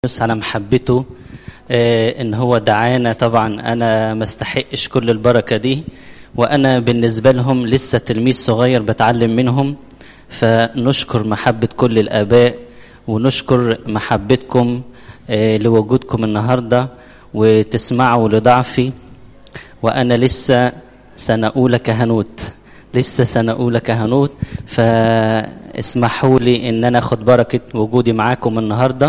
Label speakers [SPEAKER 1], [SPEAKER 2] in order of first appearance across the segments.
[SPEAKER 1] بس على محبته آه، ان هو دعانا طبعا انا ما استحقش كل البركه دي وانا بالنسبه لهم لسه تلميذ صغير بتعلم منهم فنشكر محبه كل الاباء ونشكر محبتكم آه، لوجودكم النهارده وتسمعوا لضعفي وانا لسه سنه اولى كهنوت لسه سنه اولى كهنوت فاسمحوا لي ان انا اخد بركه وجودي معاكم النهارده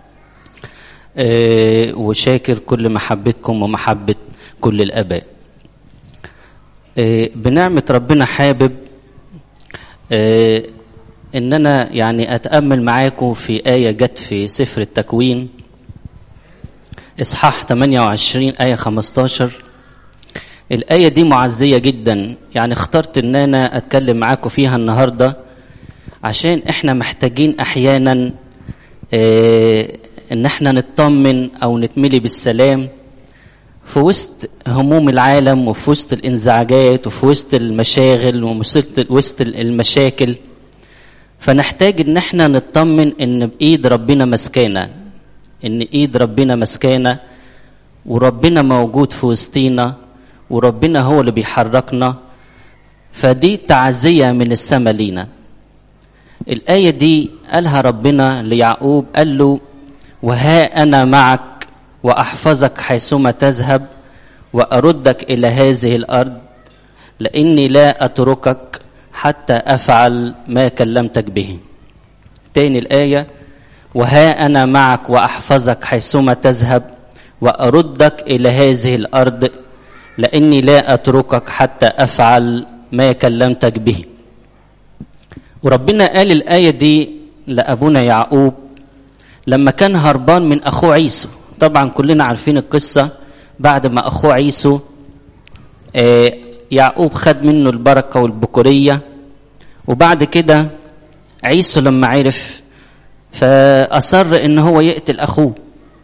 [SPEAKER 1] آه، وشاكر كل محبتكم ومحبة كل الآباء آه، بنعمة ربنا حابب آه، إن أنا يعني أتأمل معاكم في آية جت في سفر التكوين إصحاح 28 آية 15 الآية دي معزية جدا يعني اخترت إن أنا أتكلم معاكم فيها النهاردة عشان إحنا محتاجين أحيانا آه ان احنا نطمن او نتملي بالسلام في وسط هموم العالم وفي وسط الانزعاجات وفي وسط المشاغل وفي وسط المشاكل فنحتاج ان احنا نطمن ان بايد ربنا مسكانا ان ايد ربنا مسكانا وربنا موجود في وسطينا وربنا هو اللي بيحركنا فدي تعزية من السماء لينا الآية دي قالها ربنا ليعقوب قال له وها انا معك واحفظك حيثما تذهب واردك الى هذه الارض لاني لا اتركك حتى افعل ما كلمتك به تاني الايه وها انا معك واحفظك حيثما تذهب واردك الى هذه الارض لاني لا اتركك حتى افعل ما كلمتك به وربنا قال الايه دي لابونا يعقوب لما كان هربان من اخوه عيسو طبعا كلنا عارفين القصه بعد ما اخوه عيسو آه يعقوب خد منه البركه والبكوريه وبعد كده عيسو لما عرف فاصر ان هو يقتل اخوه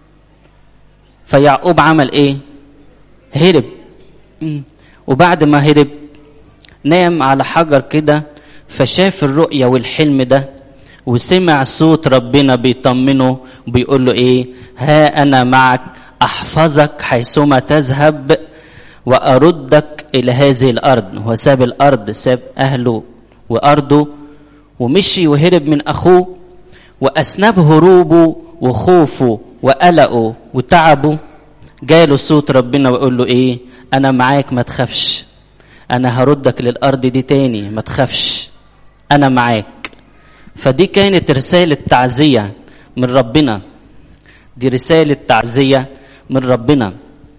[SPEAKER 1] فيعقوب عمل ايه هرب وبعد ما هرب نام على حجر كده فشاف الرؤيه والحلم ده وسمع صوت ربنا بيطمنه وبيقول له ايه ها انا معك احفظك حيثما تذهب واردك الى هذه الارض هو ساب الارض ساب اهله وارضه ومشي وهرب من اخوه واثناء هروبه وخوفه وقلقه وتعبه جاله صوت ربنا ويقول له ايه انا معاك ما تخافش انا هردك للارض دي تاني ما تخافش انا معاك فدي كانت رسالة تعزية من ربنا دي رسالة تعزية من ربنا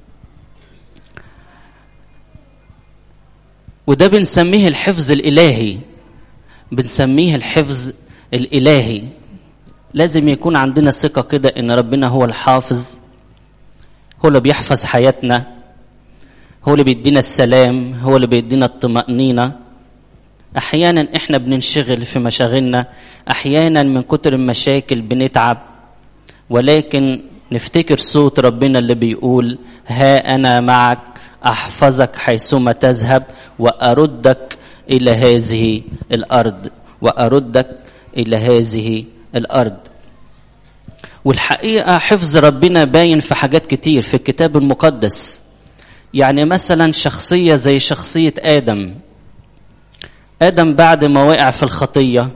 [SPEAKER 1] وده بنسميه الحفظ الإلهي بنسميه الحفظ الإلهي لازم يكون عندنا ثقة كده إن ربنا هو الحافظ هو اللي بيحفظ حياتنا هو اللي بيدينا السلام هو اللي بيدينا الطمأنينة احيانا احنا بننشغل في مشاغلنا احيانا من كتر المشاكل بنتعب ولكن نفتكر صوت ربنا اللي بيقول ها انا معك احفظك حيثما تذهب واردك الى هذه الارض واردك الى هذه الارض والحقيقه حفظ ربنا باين في حاجات كتير في الكتاب المقدس يعني مثلا شخصيه زي شخصيه ادم ادم بعد ما وقع في الخطيه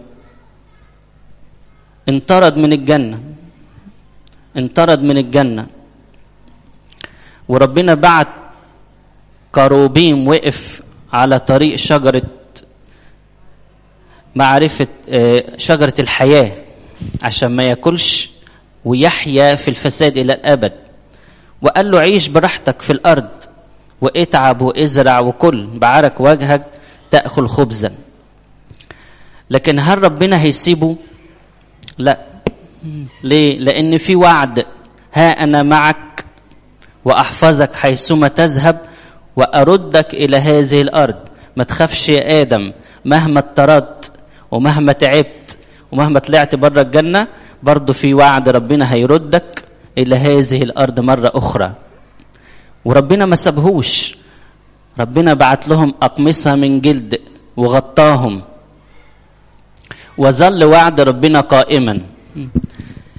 [SPEAKER 1] انطرد من الجنه انطرد من الجنه وربنا بعت كروبيم وقف على طريق شجره معرفه شجره الحياه عشان ما ياكلش ويحيا في الفساد الى الابد وقال له عيش براحتك في الارض واتعب وازرع وكل بعرك وجهك تأكل خبزا لكن هل ربنا هيسيبه لا ليه لأن في وعد ها أنا معك وأحفظك حيثما تذهب وأردك إلى هذه الأرض ما تخافش يا آدم مهما اضطردت ومهما تعبت ومهما طلعت بره الجنة برضه في وعد ربنا هيردك إلى هذه الأرض مرة أخرى وربنا ما سابهوش ربنا بعت لهم أقمصة من جلد وغطاهم وظل وعد ربنا قائما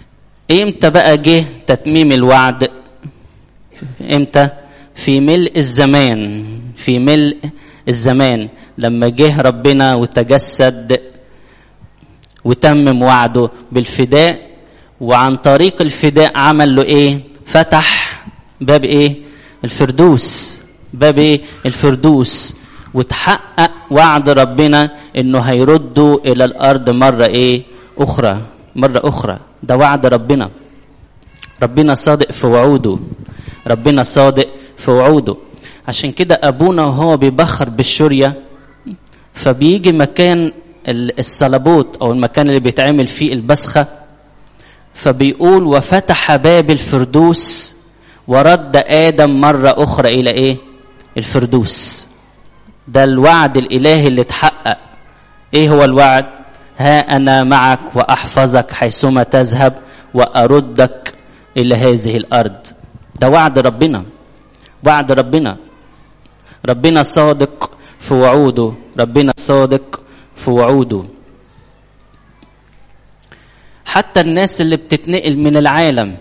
[SPEAKER 1] امتى بقى جه تتميم الوعد امتى في ملء الزمان في ملء الزمان لما جه ربنا وتجسد وتمم وعده بالفداء وعن طريق الفداء عمل له ايه فتح باب ايه الفردوس باب ايه الفردوس وتحقق وعد ربنا انه هيردوا الى الارض مره ايه اخرى مره اخرى ده وعد ربنا ربنا صادق في وعوده ربنا صادق في وعوده عشان كده ابونا وهو بيبخر بالشوريه فبيجي مكان الصلبوت او المكان اللي بيتعمل فيه البسخه فبيقول وفتح باب الفردوس ورد ادم مره اخرى الى ايه الفردوس ده الوعد الالهي اللي اتحقق ايه هو الوعد ها انا معك واحفظك حيثما تذهب واردك الى هذه الارض ده وعد ربنا وعد ربنا ربنا صادق في وعوده ربنا صادق في وعوده حتى الناس اللي بتتنقل من العالم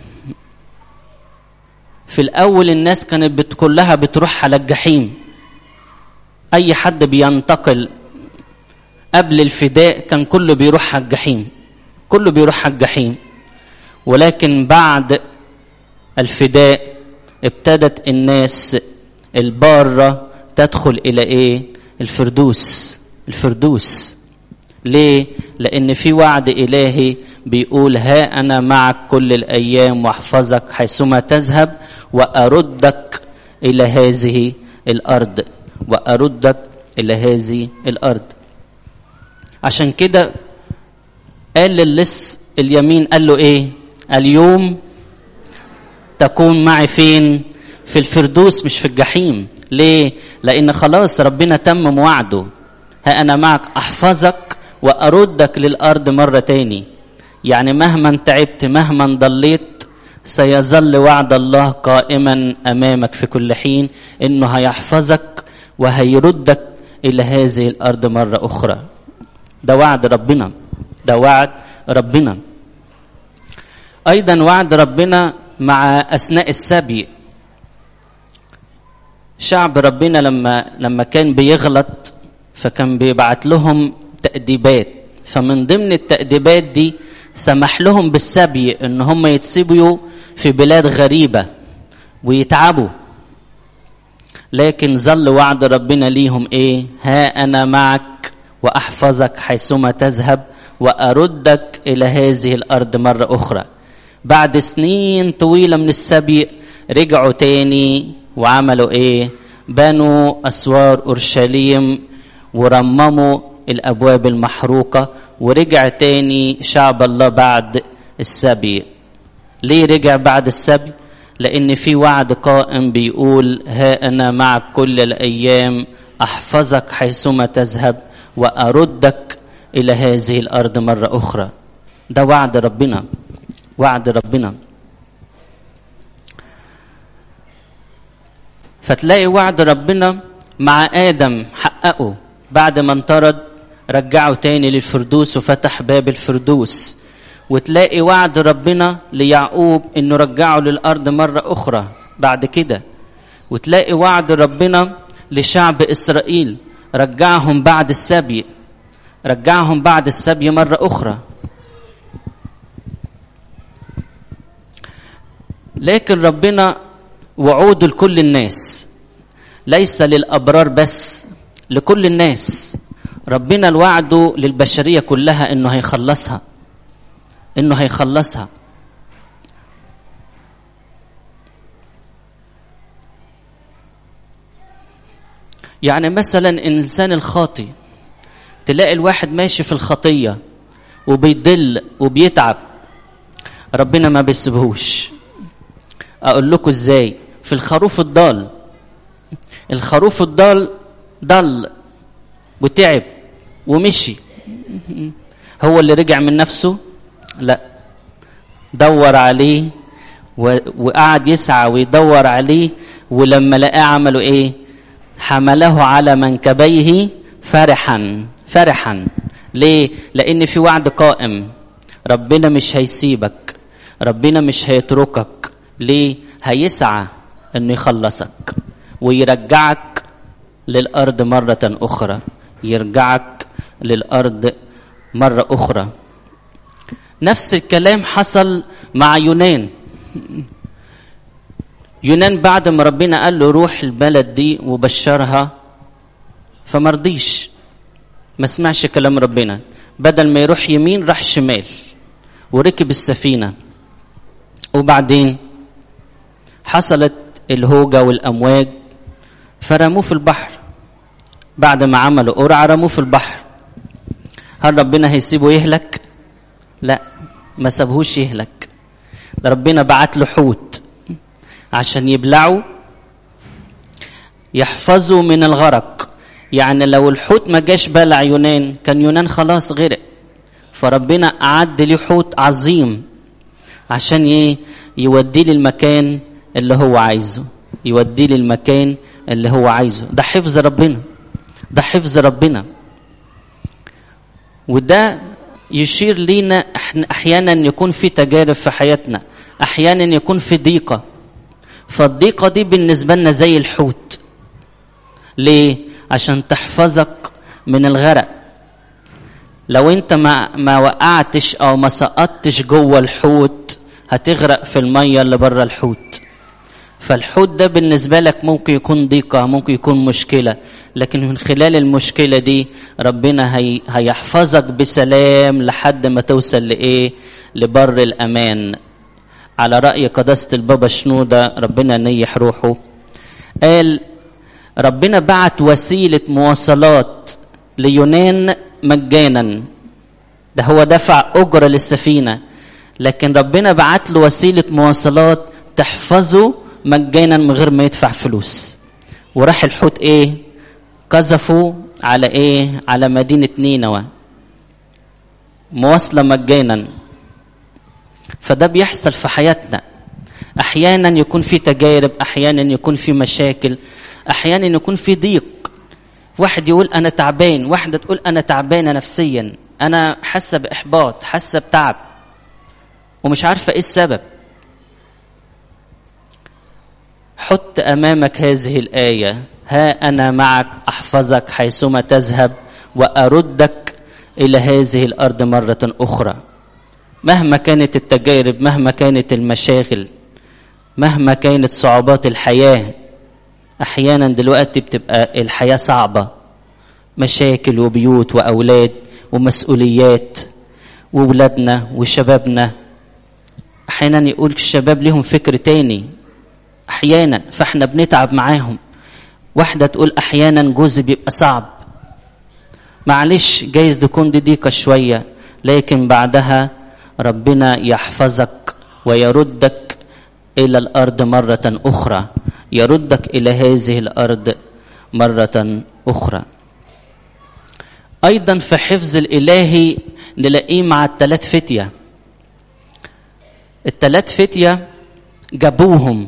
[SPEAKER 1] في الاول الناس كانت بت كلها بتروح على الجحيم اي حد بينتقل قبل الفداء كان كله بيروح على الجحيم كله بيروح على الجحيم ولكن بعد الفداء ابتدت الناس البارة تدخل إلى إيه؟ الفردوس الفردوس ليه؟ لأن في وعد إلهي بيقول ها أنا معك كل الأيام واحفظك حيثما تذهب وأردك إلى هذه الأرض وأردك إلى هذه الأرض عشان كده قال للص اليمين قال له إيه؟ اليوم تكون معي فين؟ في الفردوس مش في الجحيم ليه؟ لأن خلاص ربنا تمم وعده ها أنا معك أحفظك وأردك للأرض مرة تاني يعني مهما تعبت مهما ضليت سيظل وعد الله قائما أمامك في كل حين إنه هيحفظك وهيردك إلى هذه الأرض مرة أخرى ده وعد ربنا ده وعد ربنا أيضا وعد ربنا مع أثناء السبي شعب ربنا لما لما كان بيغلط فكان بيبعت لهم تأديبات فمن ضمن التأديبات دي سمح لهم بالسبي ان هم يتسبيوا في بلاد غريبة ويتعبوا لكن ظل وعد ربنا ليهم ايه ها انا معك واحفظك حيثما تذهب واردك الى هذه الارض مرة اخرى بعد سنين طويلة من السبي رجعوا تاني وعملوا ايه بنوا اسوار اورشليم ورمموا الابواب المحروقه ورجع تاني شعب الله بعد السبي ليه رجع بعد السبي لان في وعد قائم بيقول ها انا معك كل الايام احفظك حيثما تذهب واردك الى هذه الارض مره اخرى ده وعد ربنا وعد ربنا فتلاقي وعد ربنا مع آدم حققه بعد ما انطرد رجعه تاني للفردوس وفتح باب الفردوس وتلاقي وعد ربنا ليعقوب انه رجعه للارض مره اخرى بعد كده وتلاقي وعد ربنا لشعب اسرائيل رجعهم بعد السبي رجعهم بعد السبي مره اخرى لكن ربنا وعوده لكل الناس ليس للابرار بس لكل الناس ربنا الوعد للبشريه كلها انه هيخلصها انه هيخلصها يعني مثلا الانسان الخاطي تلاقي الواحد ماشي في الخطيه وبيضل وبيتعب ربنا ما بيسيبهوش اقول لكم ازاي في الخروف الضال الخروف الضال ضل وتعب ومشي هو اللي رجع من نفسه لا دور عليه وقعد يسعى ويدور عليه ولما لقاه عملوا ايه حمله على منكبيه فرحا فرحا ليه لان في وعد قائم ربنا مش هيسيبك ربنا مش هيتركك ليه هيسعى انه يخلصك ويرجعك للارض مره اخرى يرجعك للارض مره اخرى نفس الكلام حصل مع يونان يونان بعد ما ربنا قال له روح البلد دي وبشرها فمرضيش ما سمعش كلام ربنا بدل ما يروح يمين راح شمال وركب السفينة وبعدين حصلت الهوجة والأمواج فرموه في البحر بعد ما عملوا قرعة رموه في البحر هل ربنا هيسيبه يهلك؟ لا ما سابهوش يهلك ده ربنا بعت له حوت عشان يبلعه يحفظه من الغرق يعني لو الحوت ما جاش بلع يونان كان يونان خلاص غرق فربنا أعد لي حوت عظيم عشان ايه يوديه للمكان اللي هو عايزه يوديه للمكان اللي هو عايزه ده حفظ ربنا ده حفظ ربنا وده يشير لينا احنا احيانا يكون في تجارب في حياتنا احيانا يكون في ضيقه فالضيقه دي بالنسبه لنا زي الحوت ليه عشان تحفظك من الغرق لو انت ما ما وقعتش او ما سقطتش جوه الحوت هتغرق في الميه اللي بره الحوت فالحوت ده بالنسبه لك ممكن يكون ضيقه ممكن يكون مشكله لكن من خلال المشكله دي ربنا هي هيحفظك بسلام لحد ما توصل لايه لبر الامان على راي قداسه البابا شنوده ربنا نيح روحه قال ربنا بعت وسيله مواصلات ليونان مجانا ده هو دفع اجره للسفينه لكن ربنا بعت له وسيله مواصلات تحفظه مجانا من غير ما يدفع فلوس وراح الحوت ايه قذفوا على ايه على مدينه نينوى مواصله مجانا فده بيحصل في حياتنا احيانا يكون في تجارب احيانا يكون في مشاكل احيانا يكون في ضيق واحد يقول انا تعبان واحده تقول انا تعبانه نفسيا انا حاسه باحباط حاسه بتعب ومش عارفه ايه السبب حط امامك هذه الايه ها انا معك احفظك حيثما تذهب واردك الى هذه الارض مره اخرى مهما كانت التجارب مهما كانت المشاغل مهما كانت صعوبات الحياه احيانا دلوقتي بتبقى الحياه صعبه مشاكل وبيوت واولاد ومسؤوليات وولادنا وشبابنا احيانا يقول الشباب لهم فكر تاني احيانا فاحنا بنتعب معاهم واحده تقول احيانا جوزي بيبقى صعب معلش جايز تكون دي ضيقه شويه لكن بعدها ربنا يحفظك ويردك الى الارض مره اخرى يردك الى هذه الارض مره اخرى ايضا في حفظ الالهي نلاقيه مع الثلاث فتيه الثلاث فتيه جابوهم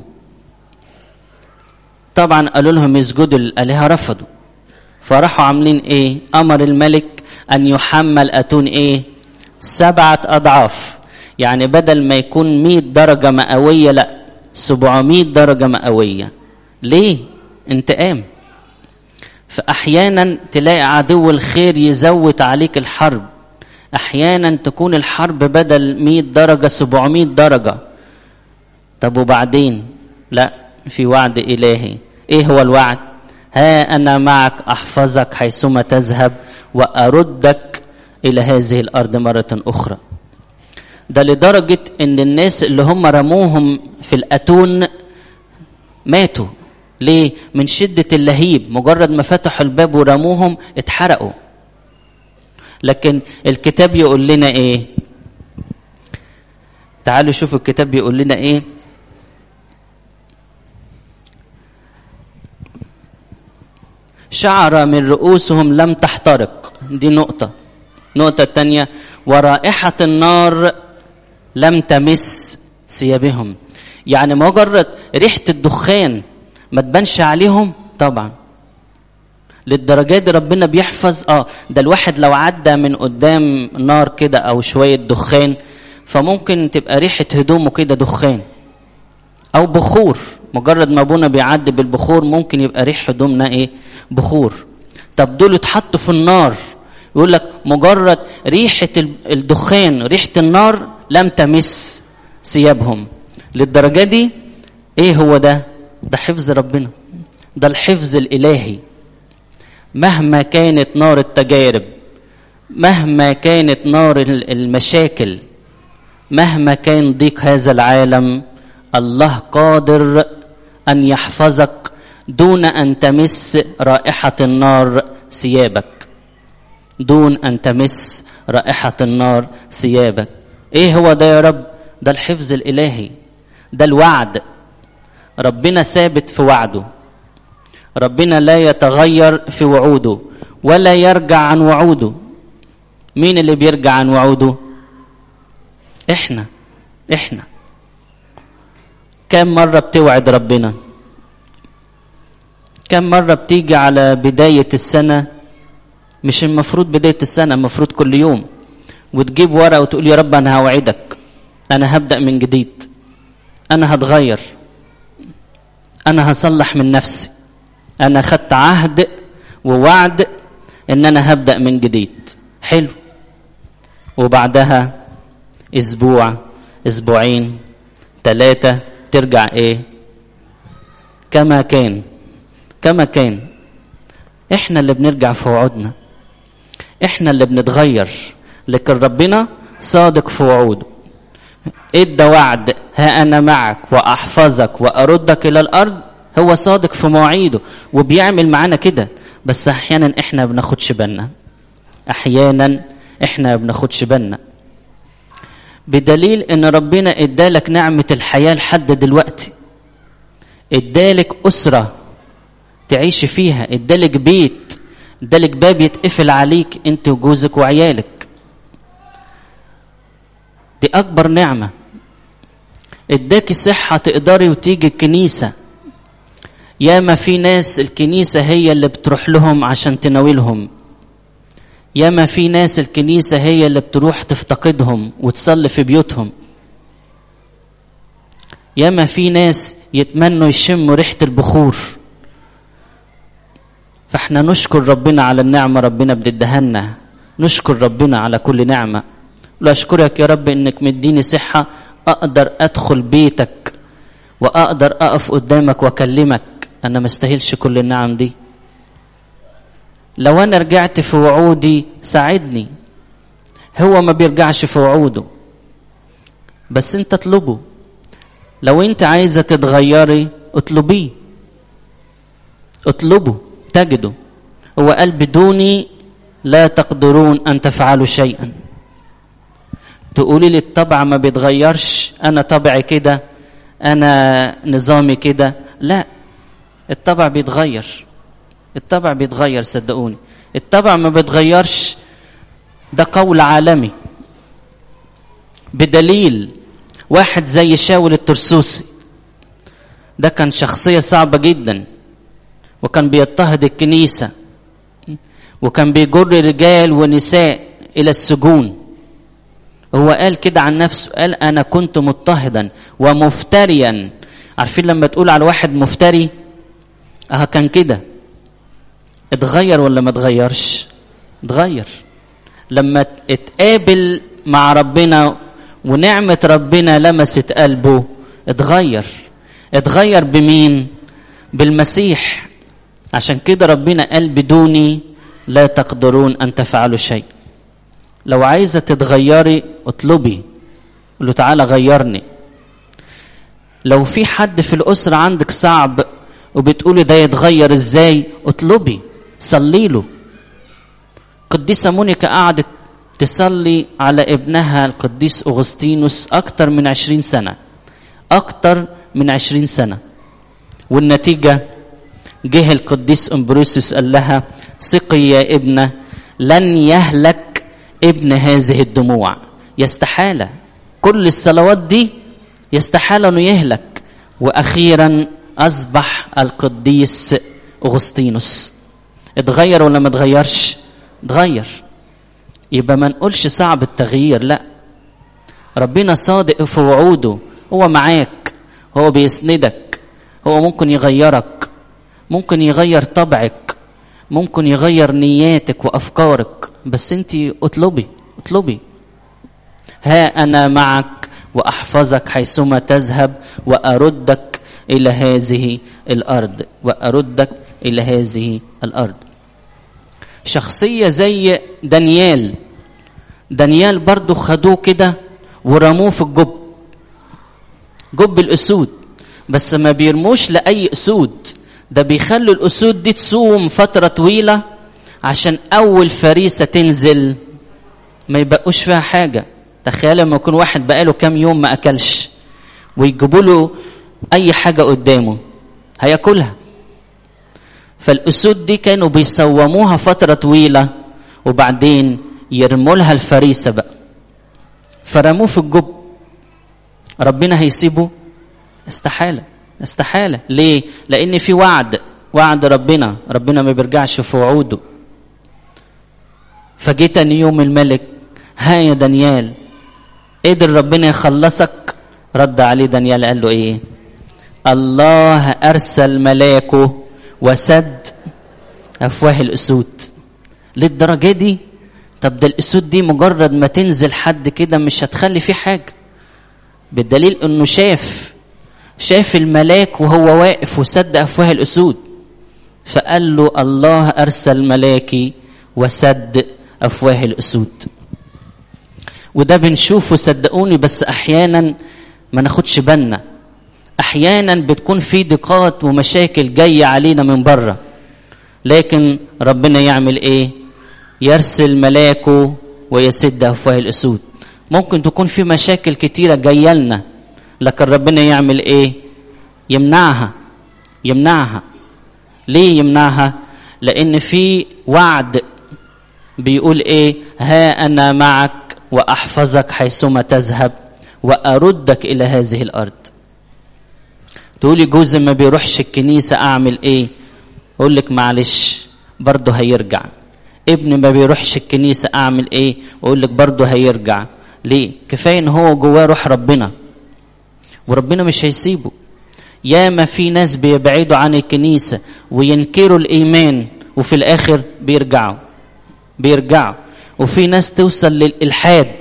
[SPEAKER 1] طبعا قالوا لهم يسجدوا للالهه رفضوا فراحوا عاملين ايه امر الملك ان يحمل اتون ايه سبعه اضعاف يعني بدل ما يكون 100 درجه مئويه لا 700 درجه مئويه ليه انتقام فاحيانا تلاقي عدو الخير يزود عليك الحرب احيانا تكون الحرب بدل 100 درجه 700 درجه طب وبعدين لا في وعد الهي ايه هو الوعد ها انا معك احفظك حيثما تذهب واردك الى هذه الارض مره اخرى ده لدرجه ان الناس اللي هم رموهم في الاتون ماتوا ليه من شده اللهيب مجرد ما فتحوا الباب ورموهم اتحرقوا لكن الكتاب يقول لنا ايه تعالوا شوفوا الكتاب بيقول لنا ايه شعر من رؤوسهم لم تحترق دي نقطة نقطة الثانية ورائحة النار لم تمس ثيابهم يعني مجرد ريحة الدخان ما تبانش عليهم طبعا للدرجات دي ربنا بيحفظ اه ده الواحد لو عدى من قدام نار كده او شوية دخان فممكن تبقى ريحة هدومه كده دخان أو بخور مجرد ما أبونا بيعدي بالبخور ممكن يبقى ريح هدومنا إيه بخور طب دول اتحطوا في النار يقول لك مجرد ريحة الدخان ريحة النار لم تمس ثيابهم للدرجة دي ايه هو ده ده حفظ ربنا ده الحفظ الإلهي مهما كانت نار التجارب مهما كانت نار المشاكل مهما كان ضيق هذا العالم الله قادر أن يحفظك دون أن تمس رائحة النار ثيابك دون أن تمس رائحة النار ثيابك إيه هو ده يا رب ده الحفظ الإلهي ده الوعد ربنا ثابت في وعده ربنا لا يتغير في وعوده ولا يرجع عن وعوده مين اللي بيرجع عن وعوده احنا احنا كم مرة بتوعد ربنا كم مرة بتيجي على بداية السنة مش المفروض بداية السنة المفروض كل يوم وتجيب ورقة وتقول يا رب أنا هوعدك أنا هبدأ من جديد أنا هتغير أنا هصلح من نفسي أنا خدت عهد ووعد إن أنا هبدأ من جديد حلو وبعدها أسبوع أسبوعين ثلاثة ترجع إيه كما كان كما كان إحنا اللي بنرجع في وعودنا إحنا اللي بنتغير لكن ربنا صادق في وعوده ادى وعد ها انا معك واحفظك واردك الى الارض هو صادق في مواعيده وبيعمل معانا كده بس احيانا احنا بناخدش بالنا احيانا احنا بناخدش بالنا بدليل ان ربنا ادالك نعمه الحياه لحد دلوقتي ادالك اسره تعيش فيها ادالك بيت ادالك باب يتقفل عليك انت وجوزك وعيالك دي أكبر نعمة اداكي صحة تقدري وتيجي الكنيسة ياما في ناس الكنيسة هي اللي بتروح لهم عشان تناولهم ياما في ناس الكنيسة هي اللي بتروح تفتقدهم وتصلي في بيوتهم ياما في ناس يتمنوا يشموا ريحة البخور فاحنا نشكر ربنا على النعمة ربنا بتدهنا نشكر ربنا على كل نعمة لا أشكرك يا رب إنك مديني صحة أقدر أدخل بيتك وأقدر أقف قدامك وأكلمك أنا ما استاهلش كل النعم دي لو أنا رجعت في وعودي ساعدني هو ما بيرجعش في وعوده بس أنت اطلبه لو أنت عايزة تتغيري اطلبيه اطلبه تجده هو قال بدوني لا تقدرون أن تفعلوا شيئا تقولي لي الطبع ما بيتغيرش انا طبعي كده انا نظامي كده لا الطبع بيتغير الطبع بيتغير صدقوني الطبع ما بيتغيرش ده قول عالمي بدليل واحد زي شاول الترسوسي ده كان شخصية صعبة جدا وكان بيضطهد الكنيسة وكان بيجر رجال ونساء إلى السجون هو قال كده عن نفسه قال انا كنت مضطهدا ومفتريا عارفين لما تقول على واحد مفتري اه كان كده اتغير ولا ما اتغيرش اتغير لما اتقابل مع ربنا ونعمة ربنا لمست قلبه اتغير اتغير بمين بالمسيح عشان كده ربنا قال بدوني لا تقدرون ان تفعلوا شيء لو عايزه تتغيري اطلبي قول له تعالى غيرني لو في حد في الاسره عندك صعب وبتقولي ده يتغير ازاي اطلبي صلي له قديسه مونيكا قعدت تصلي على ابنها القديس اغسطينوس اكتر من عشرين سنه اكتر من عشرين سنه والنتيجه جه القديس امبروسيوس قال لها ثقي يا ابنه لن يهلك ابن هذه الدموع يستحالة كل الصلوات دي يستحال انه يهلك واخيرا اصبح القديس اغسطينوس اتغير ولا ما اتغيرش اتغير يبقى ما نقولش صعب التغيير لا ربنا صادق في وعوده هو معاك هو بيسندك هو ممكن يغيرك ممكن يغير طبعك ممكن يغير نياتك وافكارك بس انت اطلبي اطلبي ها انا معك واحفظك حيثما تذهب واردك الى هذه الارض واردك الى هذه الارض شخصيه زي دانيال دانيال برضو خدوه كده ورموه في الجب جب الاسود بس ما بيرموش لاي اسود ده بيخلوا الاسود دي تصوم فتره طويله عشان اول فريسه تنزل ما يبقوش فيها حاجه تخيل لما يكون واحد بقاله كام يوم ما اكلش ويجيبوا له اي حاجه قدامه هياكلها فالاسود دي كانوا بيصوموها فتره طويله وبعدين يرموا لها الفريسه بقى فرموه في الجب ربنا هيسيبه استحاله استحاله ليه لان في وعد وعد ربنا ربنا ما بيرجعش في وعوده فجه تاني يوم الملك ها يا دانيال قدر ربنا يخلصك رد عليه دانيال قال له ايه الله ارسل ملاكه وسد افواه الاسود للدرجه دي طب ده الاسود دي مجرد ما تنزل حد كده مش هتخلي فيه حاجه بالدليل انه شاف شاف الملاك وهو واقف وسد افواه الاسود فقال له الله ارسل ملاكي وسد افواه الاسود وده بنشوفه صدقوني بس احيانا ما ناخدش بالنا احيانا بتكون في ضيقات ومشاكل جايه علينا من بره لكن ربنا يعمل ايه يرسل ملاكه ويسد افواه الاسود ممكن تكون في مشاكل كتيره جايه لنا لكن ربنا يعمل ايه يمنعها يمنعها ليه يمنعها لان في وعد بيقول ايه ها انا معك واحفظك حيثما تذهب واردك الى هذه الارض تقولي جوزي ما بيروحش الكنيسه اعمل ايه اقول لك معلش برضه هيرجع ابني ما بيروحش الكنيسه اعمل ايه واقول لك برضه هيرجع ليه كفايه ان هو جواه روح ربنا وربنا مش هيسيبه ياما في ناس بيبعدوا عن الكنيسه وينكروا الايمان وفي الاخر بيرجعوا بيرجعوا وفي ناس توصل للالحاد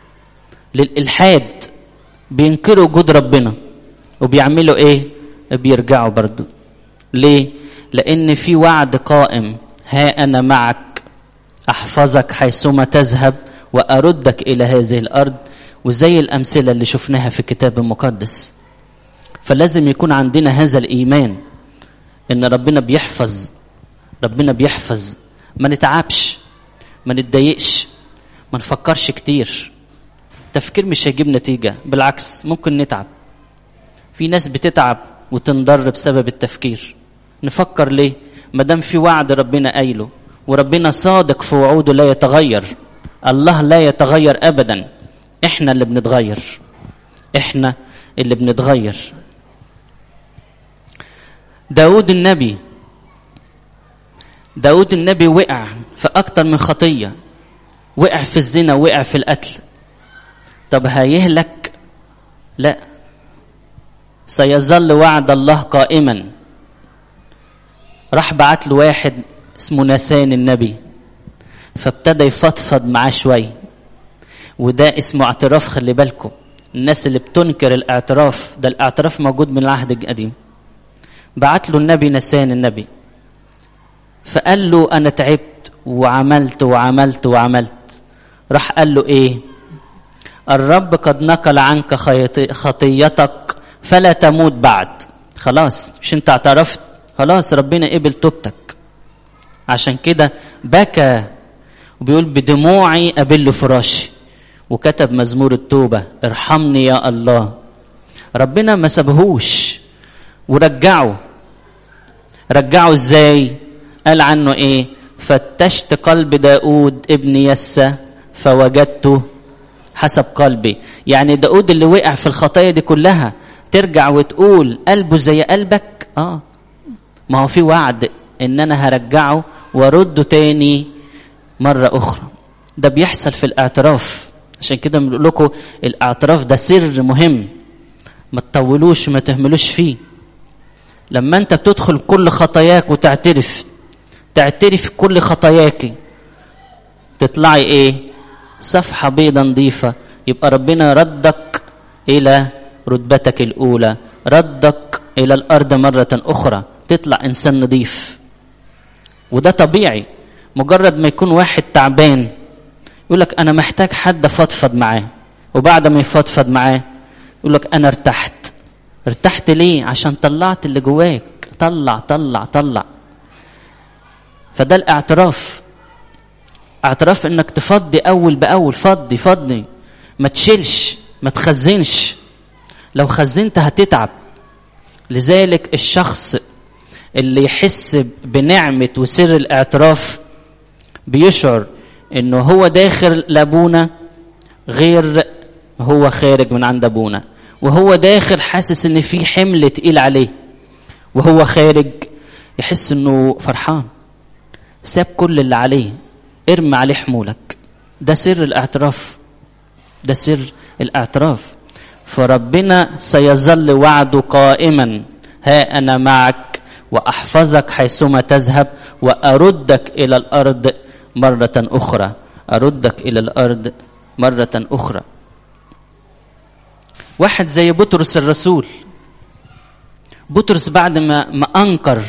[SPEAKER 1] للالحاد بينكروا وجود ربنا وبيعملوا ايه بيرجعوا برضو ليه لان في وعد قائم ها انا معك احفظك حيثما تذهب واردك الى هذه الارض وزي الامثله اللي شفناها في الكتاب المقدس فلازم يكون عندنا هذا الايمان ان ربنا بيحفظ ربنا بيحفظ ما نتعبش ما نتضايقش ما نفكرش كتير التفكير مش هيجيب نتيجة بالعكس ممكن نتعب في ناس بتتعب وتنضر بسبب التفكير نفكر ليه ما دام في وعد ربنا قايله وربنا صادق في وعوده لا يتغير الله لا يتغير ابدا احنا اللي بنتغير احنا اللي بنتغير داود النبي داود النبي وقع في أكتر من خطية وقع في الزنا وقع في القتل طب هيهلك لا سيظل وعد الله قائما راح بعت له واحد اسمه نسان النبي فابتدى يفضفض معاه شوية وده اسمه اعتراف خلي بالكم الناس اللي بتنكر الاعتراف ده الاعتراف موجود من العهد القديم بعت له النبي نسان النبي فقال له انا تعبت وعملت وعملت وعملت راح قال له ايه الرب قد نقل عنك خطيتك فلا تموت بعد خلاص مش انت اعترفت خلاص ربنا قبل توبتك عشان كده بكى وبيقول بدموعي أبل فراشي وكتب مزمور التوبة ارحمني يا الله ربنا ما سابهوش ورجعه رجعه ازاي قال عنه ايه فتشت قلب داود ابن يسى فوجدته حسب قلبي يعني داود اللي وقع في الخطايا دي كلها ترجع وتقول قلبه زي قلبك اه ما هو في وعد ان انا هرجعه وارده تاني مرة اخرى ده بيحصل في الاعتراف عشان كده بنقول لكم الاعتراف ده سر مهم ما تطولوش وما تهملوش فيه لما انت بتدخل كل خطاياك وتعترف تعترف كل خطاياك تطلعي ايه صفحة بيضة نظيفة يبقى ربنا ردك إلى رتبتك الأولى ردك إلى الأرض مرة أخرى تطلع إنسان نظيف وده طبيعي مجرد ما يكون واحد تعبان يقول لك أنا محتاج حد أفضفض معاه وبعد ما يفضفض معاه يقول لك أنا ارتحت ارتحت ليه عشان طلعت اللي جواك طلع طلع طلع فده الاعتراف اعتراف انك تفضي اول باول فضي فضي ما تشيلش ما تخزنش لو خزنت هتتعب لذلك الشخص اللي يحس بنعمة وسر الاعتراف بيشعر انه هو داخل لابونا غير هو خارج من عند ابونا وهو داخل حاسس ان في حمل تقيل عليه وهو خارج يحس انه فرحان ساب كل اللي عليه ارمي عليه حمولك ده سر الاعتراف ده سر الاعتراف فربنا سيظل وعده قائما ها انا معك واحفظك حيثما تذهب واردك الى الارض مره اخرى اردك الى الارض مره اخرى واحد زي بطرس الرسول بطرس بعد ما ما انكر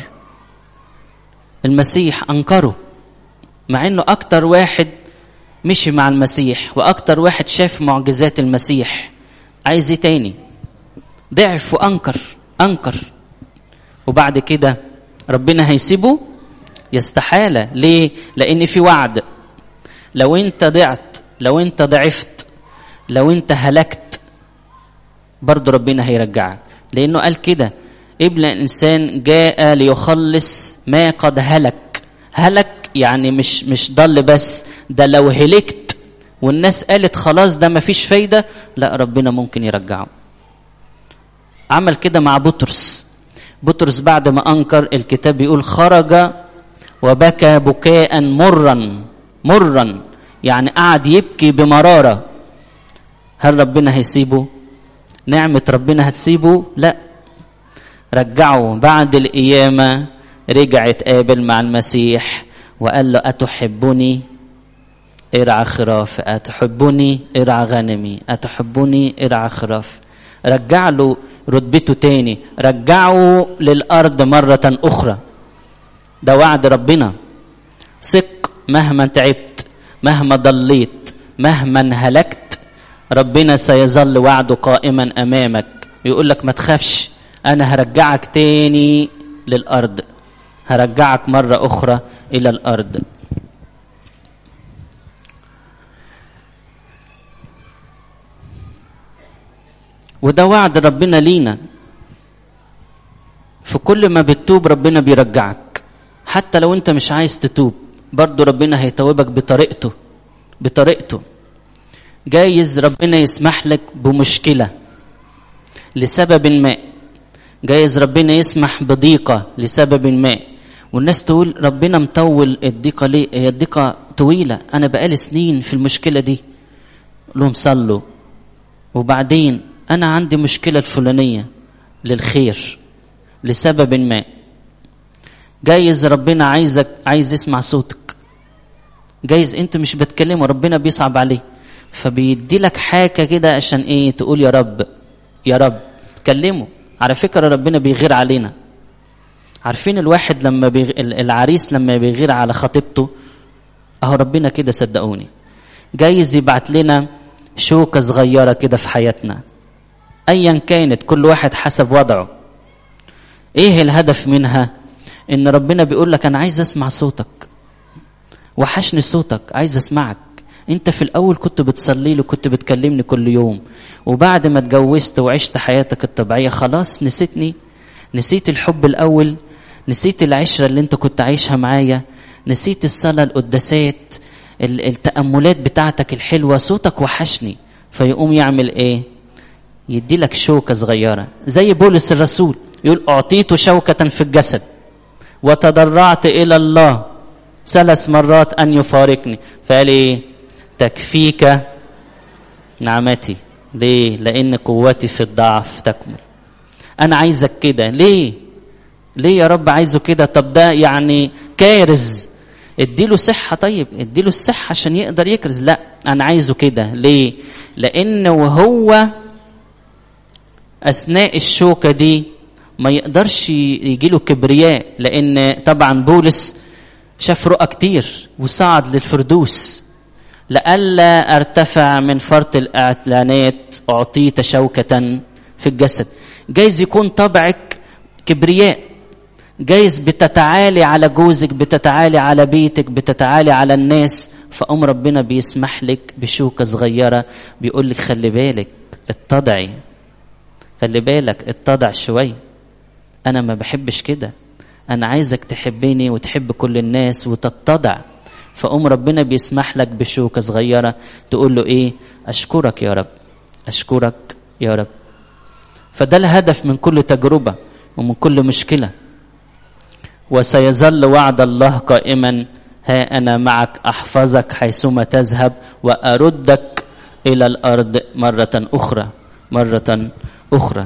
[SPEAKER 1] المسيح انكره مع انه اكتر واحد مشي مع المسيح واكتر واحد شاف معجزات المسيح عايز ايه تاني ضعف وانكر انكر وبعد كده ربنا هيسيبه يستحالة ليه لان في وعد لو انت ضعت لو انت ضعفت لو انت هلكت برضه ربنا هيرجعك لانه قال كده ابن الانسان جاء ليخلص ما قد هلك هلك يعني مش مش ضل بس ده لو هلكت والناس قالت خلاص ده مفيش فايده لا ربنا ممكن يرجعه عمل كده مع بطرس بطرس بعد ما انكر الكتاب بيقول خرج وبكى بكاء مرا مرا يعني قعد يبكي بمراره هل ربنا هيسيبه نعمه ربنا هتسيبه لا رجعه بعد القيامه رجع اتقابل مع المسيح وقال له أتحبني ارعى خراف أتحبني ارعى غنمي أتحبني ارعى خراف رجع له رتبته تاني رجعه للأرض مرة أخرى ده وعد ربنا ثق مهما تعبت مهما ضليت مهما هلكت ربنا سيظل وعده قائما أمامك يقول لك ما تخافش أنا هرجعك تاني للأرض هرجعك مرة أخرى إلى الأرض وده وعد ربنا لينا في كل ما بتتوب ربنا بيرجعك حتى لو انت مش عايز تتوب برضه ربنا هيتوبك بطريقته بطريقته جايز ربنا يسمح لك بمشكلة لسبب ما جايز ربنا يسمح بضيقة لسبب ما والناس تقول ربنا مطول الضيقة ليه هي الضيقة طويلة أنا بقالي سنين في المشكلة دي لهم صلوا وبعدين أنا عندي مشكلة الفلانية للخير لسبب ما جايز ربنا عايزك عايز يسمع صوتك جايز انت مش بتكلمه ربنا بيصعب عليه فبيدي لك حاجة كده عشان ايه تقول يا رب يا رب كلمه على فكرة ربنا بيغير علينا عارفين الواحد لما بيغ... العريس لما بيغير على خطيبته اهو ربنا كده صدقوني جايز يبعت لنا شوكة صغيرة كده في حياتنا ايا كانت كل واحد حسب وضعه ايه الهدف منها ان ربنا بيقول لك انا عايز اسمع صوتك وحشني صوتك عايز اسمعك انت في الاول كنت بتصلي لي كنت بتكلمني كل يوم وبعد ما اتجوزت وعشت حياتك الطبيعيه خلاص نسيتني نسيت الحب الاول نسيت العشره اللي انت كنت عايشها معايا نسيت الصلاه القداسات التاملات بتاعتك الحلوه صوتك وحشني فيقوم يعمل ايه يدي لك شوكه صغيره زي بولس الرسول يقول اعطيت شوكه في الجسد وتضرعت الى الله ثلاث مرات ان يفارقني فقال ايه تكفيك نعمتي ليه لان قوتي في الضعف تكمل انا عايزك كده ليه ليه يا رب عايزه كده طب ده يعني كارز اديله صحة طيب اديله الصحة عشان يقدر يكرز لا انا عايزه كده ليه لان وهو اثناء الشوكة دي ما يقدرش يجيله كبرياء لان طبعا بولس شاف رؤى كتير وصعد للفردوس لئلا ارتفع من فرط الاعلانات اعطيت شوكة في الجسد جايز يكون طبعك كبرياء جايز بتتعالي على جوزك بتتعالي على بيتك بتتعالي على الناس فأم ربنا بيسمح لك بشوكة صغيرة بيقول لك خلي بالك اتضعي خلي بالك اتضع شوي أنا ما بحبش كده أنا عايزك تحبني وتحب كل الناس وتتضع فأم ربنا بيسمح لك بشوكة صغيرة تقول له إيه أشكرك يا رب أشكرك يا رب فده الهدف من كل تجربة ومن كل مشكلة وسيظل وعد الله قائما ها أنا معك أحفظك حيثما تذهب وأردك إلى الأرض مرة أخرى مرة أخرى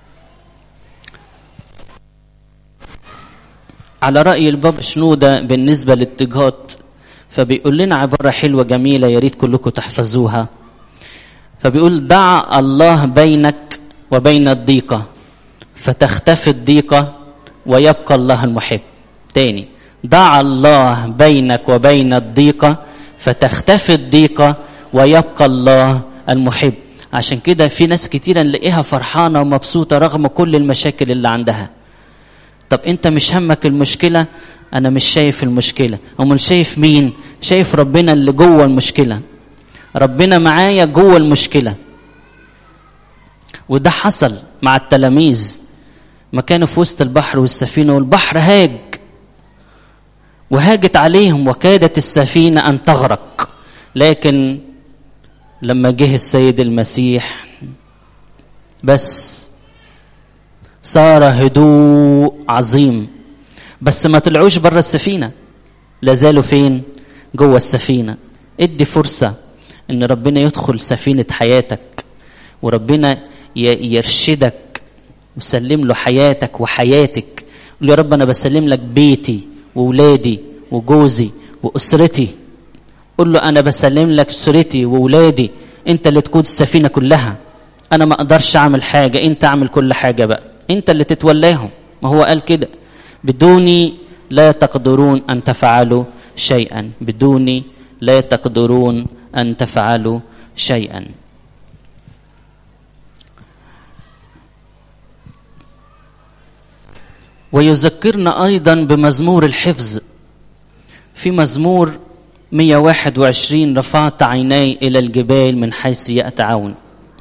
[SPEAKER 1] على رأي الباب شنودة بالنسبة للاتجاهات فبيقول لنا عبارة حلوة جميلة يا ريت كلكم تحفظوها فبيقول دع الله بينك وبين الضيقة فتختفي الضيقة ويبقى الله المحب تاني دع الله بينك وبين الضيقة فتختفي الضيقة ويبقى الله المحب عشان كده في ناس كتيرة نلاقيها فرحانة ومبسوطة رغم كل المشاكل اللي عندها طب انت مش همك المشكلة انا مش شايف المشكلة امال شايف مين شايف ربنا اللي جوه المشكلة ربنا معايا جوه المشكلة وده حصل مع التلاميذ ما كانوا في وسط البحر والسفينة والبحر هاج وهاجت عليهم وكادت السفينة أن تغرق لكن لما جه السيد المسيح بس صار هدوء عظيم بس ما طلعوش بره السفينة لازالوا فين جوه السفينة ادي فرصة ان ربنا يدخل سفينة حياتك وربنا يرشدك وسلم له حياتك وحياتك قول يا رب انا بسلم لك بيتي وولادي وجوزي واسرتي قول له انا بسلم لك اسرتي وولادي انت اللي تقود السفينه كلها انا ما اقدرش اعمل حاجه انت اعمل كل حاجه بقى انت اللي تتولاهم ما هو قال كده بدوني لا تقدرون ان تفعلوا شيئا بدوني لا تقدرون ان تفعلوا شيئا ويذكرنا ايضا بمزمور الحفظ في مزمور 121 رفعت عيناي الى الجبال من حيث ياتي عون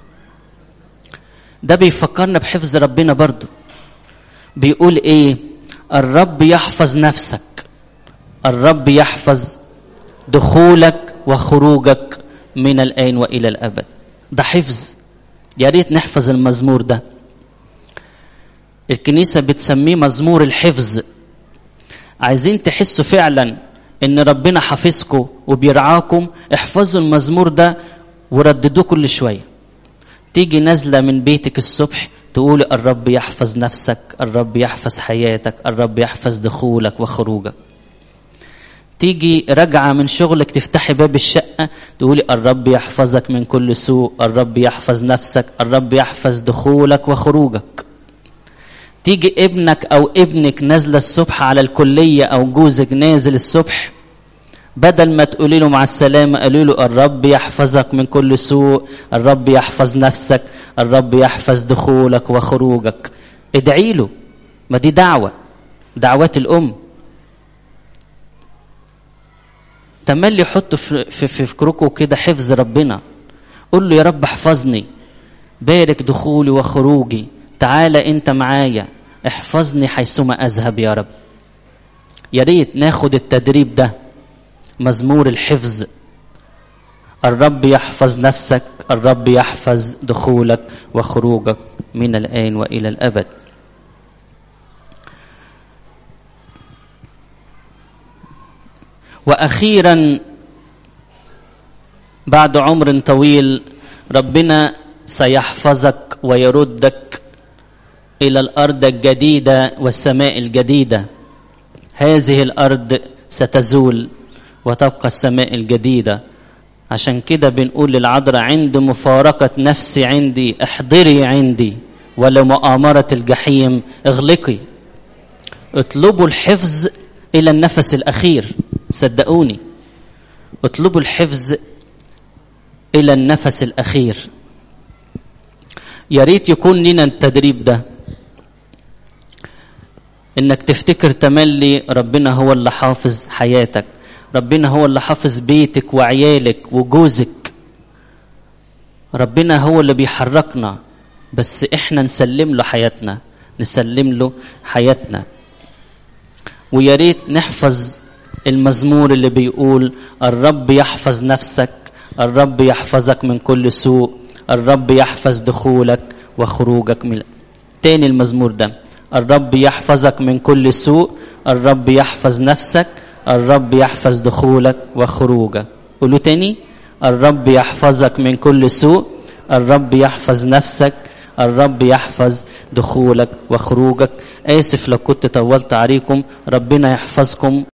[SPEAKER 1] ده بيفكرنا بحفظ ربنا برضو بيقول ايه الرب يحفظ نفسك الرب يحفظ دخولك وخروجك من الان والى الابد ده حفظ يا ريت نحفظ المزمور ده الكنيسة بتسميه مزمور الحفظ عايزين تحسوا فعلا ان ربنا حافظكم وبيرعاكم احفظوا المزمور ده ورددوه كل شوية تيجي نازلة من بيتك الصبح تقول الرب يحفظ نفسك الرب يحفظ حياتك الرب يحفظ دخولك وخروجك تيجي راجعة من شغلك تفتحي باب الشقة تقولي الرب يحفظك من كل سوء الرب يحفظ نفسك الرب يحفظ دخولك وخروجك تيجي ابنك او ابنك نازله الصبح على الكليه او جوزك نازل الصبح بدل ما تقولي له مع السلامه قالوا له الرب يحفظك من كل سوء الرب يحفظ نفسك الرب يحفظ دخولك وخروجك ادعي له ما دي دعوه دعوات الام تملي حط في في في فكركم كده حفظ ربنا قول له يا رب احفظني بارك دخولي وخروجي تعالى انت معايا احفظني حيثما اذهب يا رب يا ريت ناخد التدريب ده مزمور الحفظ الرب يحفظ نفسك الرب يحفظ دخولك وخروجك من الان والى الابد واخيرا بعد عمر طويل ربنا سيحفظك ويردك الى الارض الجديده والسماء الجديده هذه الارض ستزول وتبقى السماء الجديده عشان كده بنقول للعذراء عند مفارقه نفسي عندي احضري عندي ولمؤامره الجحيم اغلقي اطلبوا الحفظ الى النفس الاخير صدقوني اطلبوا الحفظ الى النفس الاخير يا ريت يكون لنا التدريب ده انك تفتكر تملي ربنا هو اللي حافظ حياتك ربنا هو اللي حافظ بيتك وعيالك وجوزك ربنا هو اللي بيحركنا بس احنا نسلم له حياتنا نسلم له حياتنا ويا ريت نحفظ المزمور اللي بيقول الرب يحفظ نفسك الرب يحفظك من كل سوء الرب يحفظ دخولك وخروجك من تاني المزمور ده الرب يحفظك من كل سوء الرب يحفظ نفسك الرب يحفظ دخولك وخروجك قولوا تاني الرب يحفظك من كل سوء الرب يحفظ نفسك الرب يحفظ دخولك وخروجك آسف لو كنت طولت عليكم ربنا يحفظكم